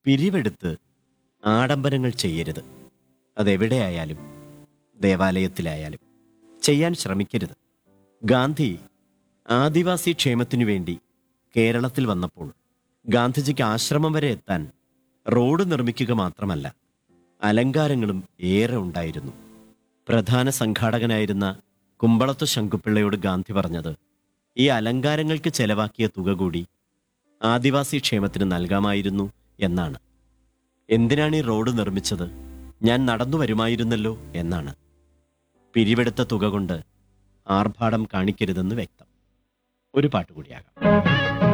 പിരിവെടുത്ത് ആഡംബരങ്ങൾ ചെയ്യരുത് അതെവിടെയായാലും ദേവാലയത്തിലായാലും ചെയ്യാൻ ശ്രമിക്കരുത് ഗാന്ധി ആദിവാസി ക്ഷേമത്തിനു വേണ്ടി കേരളത്തിൽ വന്നപ്പോൾ ഗാന്ധിജിക്ക് ആശ്രമം വരെ എത്താൻ റോഡ് നിർമ്മിക്കുക മാത്രമല്ല അലങ്കാരങ്ങളും ഏറെ ഉണ്ടായിരുന്നു പ്രധാന സംഘാടകനായിരുന്ന കുമ്പളത്ത് ശങ്കുപിള്ളയോട് ഗാന്ധി പറഞ്ഞത് ഈ അലങ്കാരങ്ങൾക്ക് ചെലവാക്കിയ തുക കൂടി ആദിവാസി ക്ഷേമത്തിന് നൽകാമായിരുന്നു എന്നാണ് എന്തിനാണ് ഈ റോഡ് നിർമ്മിച്ചത് ഞാൻ നടന്നു വരുമായിരുന്നല്ലോ എന്നാണ് പിരിവെടുത്ത തുക കൊണ്ട് ആർഭാടം കാണിക്കരുതെന്ന് വ്യക്തം ഒരു പാട്ട് കൂടിയാകാം